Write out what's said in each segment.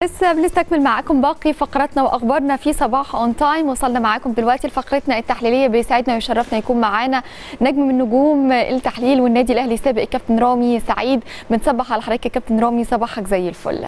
لسه بنستكمل معاكم باقي فقراتنا واخبارنا في صباح اون تايم وصلنا معاكم دلوقتي لفقرتنا التحليليه بيسعدنا ويشرفنا يكون معانا نجم من نجوم التحليل والنادي الاهلي السابق الكابتن رامي سعيد بنصبح على حضرتك يا كابتن رامي صباحك زي الفل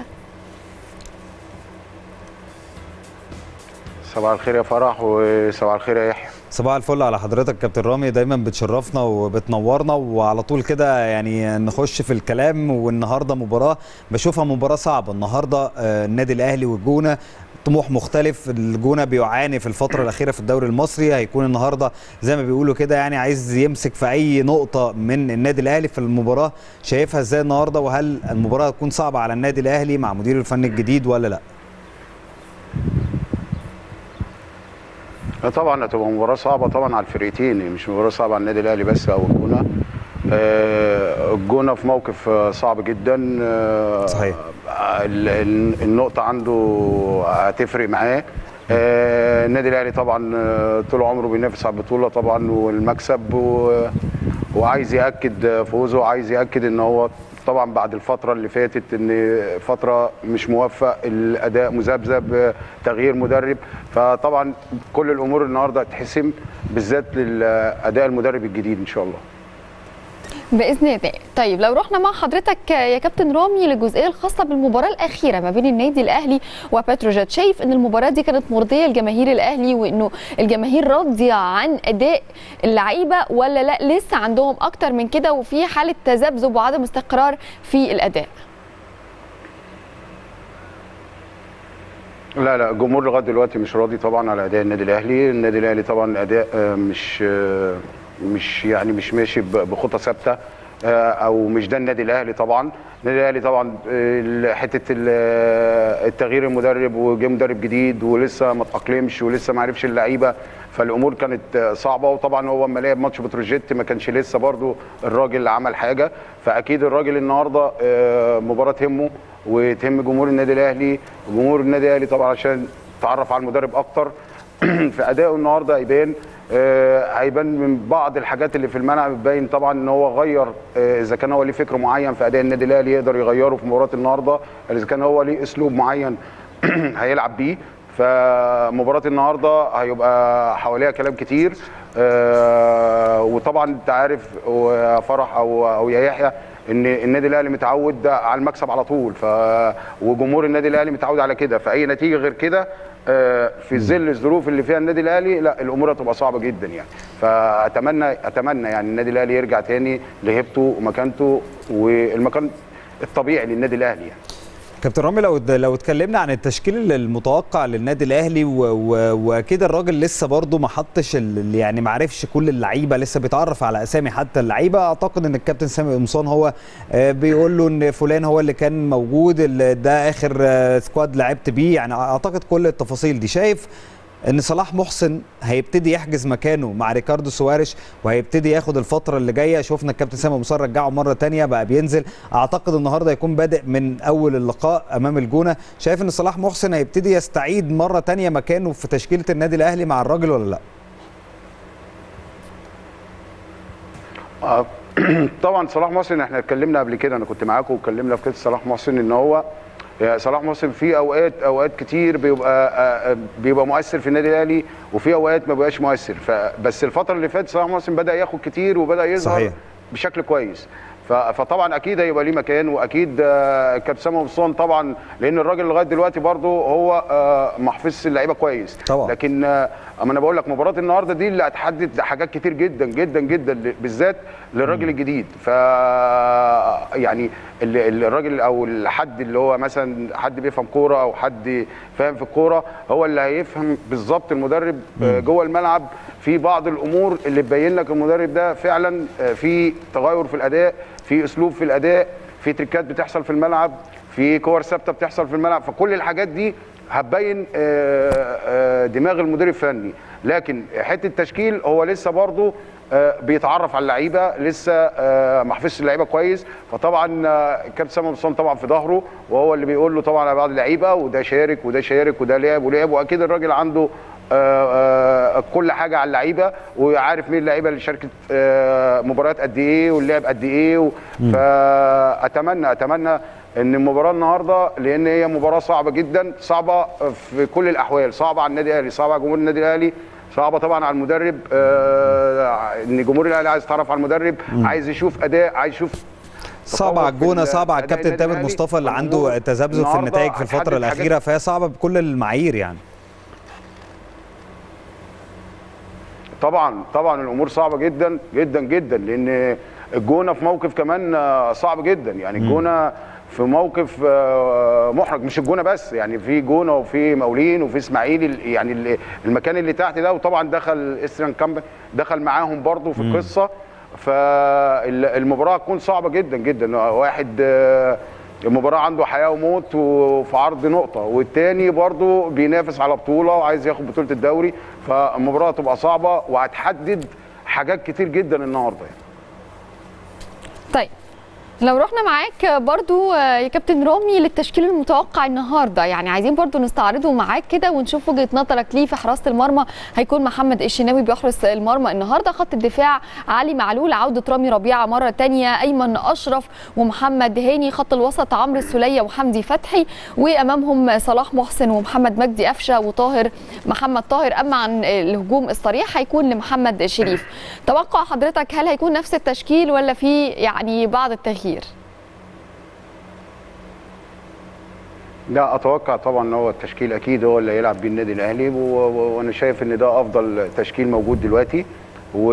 صباح الخير يا فرح وصباح الخير يا يحيى صباح الفل على حضرتك كابتن رامي دايما بتشرفنا وبتنورنا وعلى طول كده يعني نخش في الكلام والنهارده مباراه بشوفها مباراه صعبه النهارده النادي الاهلي والجونه طموح مختلف الجونه بيعاني في الفتره الاخيره في الدوري المصري هيكون النهارده زي ما بيقولوا كده يعني عايز يمسك في اي نقطه من النادي الاهلي في المباراه شايفها ازاي النهارده وهل المباراه هتكون صعبه على النادي الاهلي مع مدير الفني الجديد ولا لا طبعا هتبقى مباراه صعبه طبعا على الفرقتين مش مباراه صعبه على النادي الاهلي بس او الجونه آه الجونه في موقف صعب جدا آه صحيح النقطه عنده هتفرق معاه آه النادي الاهلي طبعا طول عمره بينافس على البطوله طبعا والمكسب و... وعايز ياكد فوزه وعايز ياكد ان هو طبعا بعد الفترة اللي فاتت ان فترة مش موفق الاداء مذبذب تغيير مدرب فطبعا كل الامور النهارده هتحسم بالذات للاداء المدرب الجديد ان شاء الله. باذن الله طيب لو رحنا مع حضرتك يا كابتن رامي للجزئيه الخاصه بالمباراه الاخيره ما بين النادي الاهلي وبتروجيت شايف ان المباراه دي كانت مرضيه لجماهير الاهلي وانه الجماهير راضيه عن اداء اللعيبه ولا لا لسه عندهم اكتر من كده وفي حاله تذبذب وعدم استقرار في الاداء لا لا الجمهور لغايه دلوقتي مش راضي طبعا على اداء النادي الاهلي النادي الاهلي طبعا اداء مش مش يعني مش ماشي بخطى ثابته او مش ده النادي الاهلي طبعا النادي الاهلي طبعا حته التغيير المدرب وجه مدرب جديد ولسه ما تاقلمش ولسه ما عرفش اللعيبه فالامور كانت صعبه وطبعا هو اما لعب ماتش بتروجيت ما كانش لسه برده الراجل عمل حاجه فاكيد الراجل النهارده مباراه تهمه وتهم جمهور النادي الاهلي جمهور النادي الاهلي طبعا عشان تعرف على المدرب اكتر في ادائه النهارده هيبان آه هيبان من بعض الحاجات اللي في الملعب باين طبعا ان هو غير آه اذا كان هو ليه فكر معين في اداء النادي الاهلي يقدر يغيره في مباراه النهارده اذا كان هو ليه اسلوب معين هيلعب بيه فمباراه النهارده هيبقى حواليها كلام كتير آه وطبعا انت عارف يا فرح او او يا يحيى ان النادي الاهلي متعود على المكسب على طول ف وجمهور النادي الاهلي متعود على كده فاي نتيجه غير كده في ظل الظروف اللي فيها النادي الاهلي لا الامور هتبقى صعبه جدا يعني فاتمنى اتمنى يعني النادي الاهلي يرجع تاني لهيبته ومكانته والمكان الطبيعي للنادي الاهلي يعني كابتن رامي لو لو اتكلمنا عن التشكيل المتوقع للنادي الاهلي واكيد الراجل لسه برضه ما حطش يعني ما عرفش كل اللعيبه لسه بيتعرف على اسامي حتى اللعيبه اعتقد ان الكابتن سامي قمصان هو بيقول له ان فلان هو اللي كان موجود ده اخر سكواد لعبت بيه يعني اعتقد كل التفاصيل دي شايف ان صلاح محسن هيبتدي يحجز مكانه مع ريكاردو سواريش وهيبتدي ياخد الفتره اللي جايه شفنا الكابتن سامي مصر رجعه مره تانية بقى بينزل اعتقد النهارده يكون بادئ من اول اللقاء امام الجونه شايف ان صلاح محسن هيبتدي يستعيد مره تانية مكانه في تشكيله النادي الاهلي مع الراجل ولا لا طبعا صلاح محسن احنا اتكلمنا قبل كده انا كنت معاكم واتكلمنا في كده صلاح محسن ان هو صلاح محسن في اوقات اوقات كتير بيبقى بيبقى مؤثر في النادي الاهلي وفي اوقات ما بيبقاش مؤثر فبس الفتره اللي فاتت صلاح محسن بدا ياخد كتير وبدا يظهر صحيح. بشكل كويس فطبعا اكيد هيبقى ليه مكان واكيد كابتن سامي قمصان طبعا لان الراجل لغايه دلوقتي برده هو ما حفظش اللعيبه كويس طبعا. لكن اما انا بقول لك مباراه النهارده دي اللي هتحدد حاجات كتير جدا جدا جدا بالذات للراجل الجديد ف يعني الراجل او الحد اللي هو مثلا حد بيفهم كوره او حد فاهم في الكوره هو اللي هيفهم بالظبط المدرب جوه الملعب في بعض الامور اللي تبين لك المدرب ده فعلا في تغير في الاداء في اسلوب في الاداء في تريكات بتحصل في الملعب في كور ثابته بتحصل في الملعب فكل الحاجات دي هتبين دماغ المدير الفني لكن حته التشكيل هو لسه برضه بيتعرف على اللعيبه لسه ما حفظش اللعيبه كويس فطبعا الكابتن سامي مصطفى طبعا في ظهره وهو اللي بيقول له طبعا على بعض اللعيبه وده شارك وده شارك وده لعب ولعب واكيد الراجل عنده آآ آآ كل حاجه على اللعيبه وعارف مين اللعيبه اللي شاركت مباريات قد ايه واللعب قد ايه فاتمنى اتمنى ان المباراه النهارده لان هي مباراه صعبه جدا صعبه في كل الاحوال صعبه على النادي الاهلي صعبه على جمهور النادي الاهلي صعبه طبعا على المدرب آه ان جمهور الاهلي عايز يتعرف على المدرب عايز يشوف اداء عايز يشوف صعب على الجونه صعب على الكابتن تامر مصطفى اللي عنده تذبذب في النتائج في الفتره الاخيره فهي صعبه بكل المعايير يعني طبعا طبعا الامور صعبه جدا جدا جدا لان الجونه في موقف كمان صعب جدا يعني الجونه في موقف محرج مش الجونه بس يعني في جونه وفي مقاولين وفي اسماعيلي يعني المكان اللي تحت ده وطبعا دخل استران كامب دخل معاهم برضو في القصه فالمباراه هتكون صعبه جدا جدا واحد المباراه عنده حياه وموت وفي عرض نقطه والتاني برضو بينافس على بطوله وعايز ياخد بطوله الدوري فالمباراه هتبقى صعبه وهتحدد حاجات كتير جدا النهارده يعني. طيب لو رحنا معاك برضو يا كابتن رامي للتشكيل المتوقع النهارده يعني عايزين برضو نستعرضه معاك كده ونشوف وجهه نظرك ليه في حراسه المرمى هيكون محمد الشناوي بيحرس المرمى النهارده خط الدفاع علي معلول عوده رامي ربيعه مره ثانيه ايمن اشرف ومحمد هاني خط الوسط عمرو السوليه وحمدي فتحي وامامهم صلاح محسن ومحمد مجدي قفشه وطاهر محمد طاهر اما عن الهجوم الصريح هيكون لمحمد شريف توقع حضرتك هل هيكون نفس التشكيل ولا في يعني بعض التغيير التغيير لا اتوقع طبعا ان هو التشكيل اكيد هو اللي هيلعب بيه النادي الاهلي وانا شايف ان ده افضل تشكيل موجود دلوقتي و...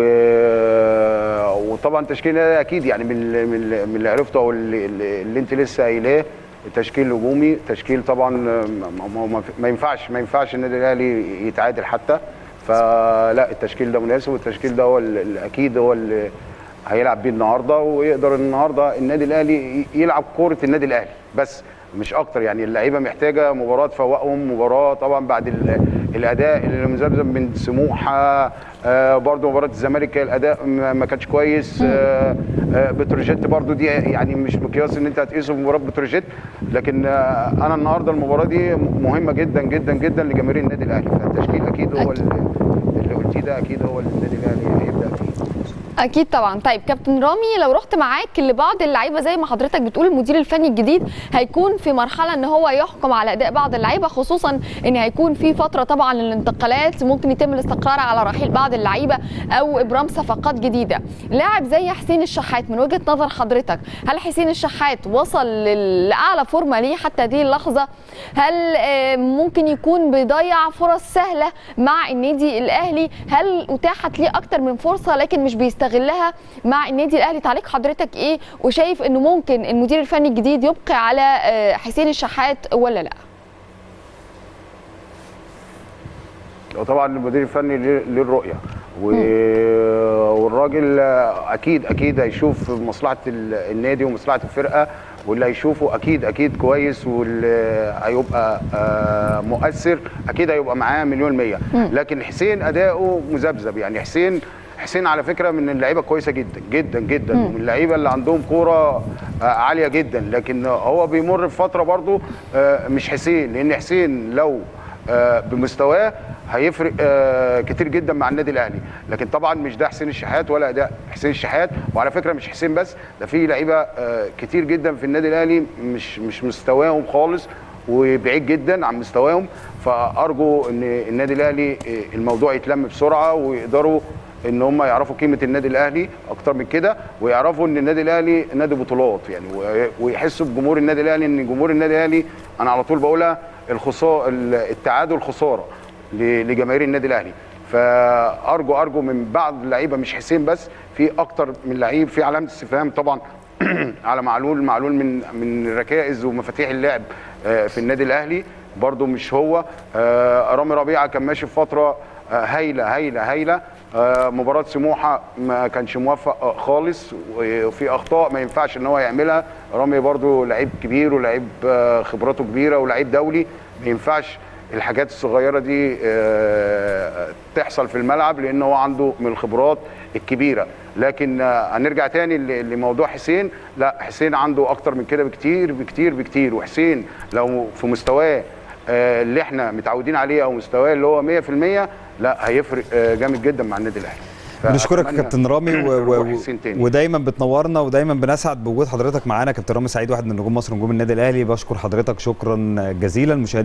وطبعا تشكيل اكيد يعني من من اللي عرفته او اللي, اللي انت لسه قايلاه تشكيل هجومي تشكيل طبعا ما ينفعش ما ينفعش النادي الاهلي يتعادل حتى فلا التشكيل ده مناسب والتشكيل ده هو اكيد هو اللي هيلعب بيه النهارده ويقدر النهارده النادي الاهلي يلعب كوره النادي الاهلي بس مش اكتر يعني اللعيبه محتاجه مباراه تفوقهم مباراه طبعا بعد الاداء اللي مذبذب من سموحه آه برضو مباراه الزمالك الاداء ما كانش كويس آه آه بتروجيت برضو دي يعني مش مقياس ان انت هتقيسه بمباراه بتروجيت لكن آه انا النهارده المباراه دي مهمه جدا جدا جدا لجماهير النادي الاهلي فالتشكيل اكيد هو اللي قلتيه ده اكيد هو اللي النادي الاهلي هيبدا فيه اكيد طبعا طيب كابتن رامي لو رحت معاك لبعض اللعيبه زي ما حضرتك بتقول المدير الفني الجديد هيكون في مرحله ان هو يحكم على اداء بعض اللعيبه خصوصا ان هيكون في فتره طبعا للانتقالات ممكن يتم الاستقرار على رحيل بعض اللعيبه او ابرام صفقات جديده لاعب زي حسين الشحات من وجهه نظر حضرتك هل حسين الشحات وصل لاعلى فورمه ليه حتى هذه اللحظه هل ممكن يكون بيضيع فرص سهله مع النادي الاهلي هل اتاحت ليه اكتر من فرصه لكن مش بيست يستغلها مع النادي الاهلي تعليق حضرتك ايه وشايف انه ممكن المدير الفني الجديد يبقي على حسين الشحات ولا لا طبعا المدير الفني ليه الرؤيه والراجل اكيد اكيد هيشوف مصلحه النادي ومصلحه الفرقه واللي هيشوفه اكيد اكيد كويس واللي هيبقى مؤثر اكيد هيبقى معاه مليون مية لكن حسين اداؤه مذبذب يعني حسين حسين على فكره من اللعيبه كويسه جدا جدا جدا ومن اللعيبه اللي عندهم كوره عاليه جدا لكن هو بيمر بفتره برضو مش حسين لان حسين لو بمستواه هيفرق كتير جدا مع النادي الاهلي لكن طبعا مش ده حسين الشحات ولا اداء حسين الشحات وعلى فكره مش حسين بس ده في لعيبه كتير جدا في النادي الاهلي مش مش مستواهم خالص وبعيد جدا عن مستواهم فارجو ان النادي الاهلي الموضوع يتلم بسرعه ويقدروا ان هم يعرفوا قيمه النادي الاهلي اكتر من كده ويعرفوا ان النادي الاهلي نادي بطولات يعني ويحسوا بجمهور النادي الاهلي ان جمهور النادي الاهلي انا على طول بقولها الخساره التعادل خساره لجماهير النادي الاهلي فارجو ارجو من بعض اللعيبه مش حسين بس في اكتر من لعيب في علامه استفهام طبعا على معلول معلول من من ركائز ومفاتيح اللعب في النادي الاهلي برده مش هو رامي ربيعه كان ماشي في فتره هايله هايله هايله مباراه سموحه ما كانش موفق خالص وفي اخطاء ما ينفعش ان هو يعملها رامي برده لعيب كبير ولعيب خبراته كبيره ولعيب دولي ما ينفعش الحاجات الصغيره دي تحصل في الملعب لان هو عنده من الخبرات الكبيره لكن هنرجع تاني لموضوع حسين لا حسين عنده اكتر من كده بكتير بكتير بكتير وحسين لو في مستواه اللي احنا متعودين عليه او مستواه اللي هو 100% لا هيفرق جامد جدا مع النادي الاهلي بنشكرك يا فأتمنى كابتن رامي و... نروح و... حسين تاني. ودايما بتنورنا ودايما بنسعد بوجود حضرتك معانا كابتن رامي سعيد واحد من نجوم مصر نجوم النادي الاهلي بشكر حضرتك شكرا جزيلا مشاهدينا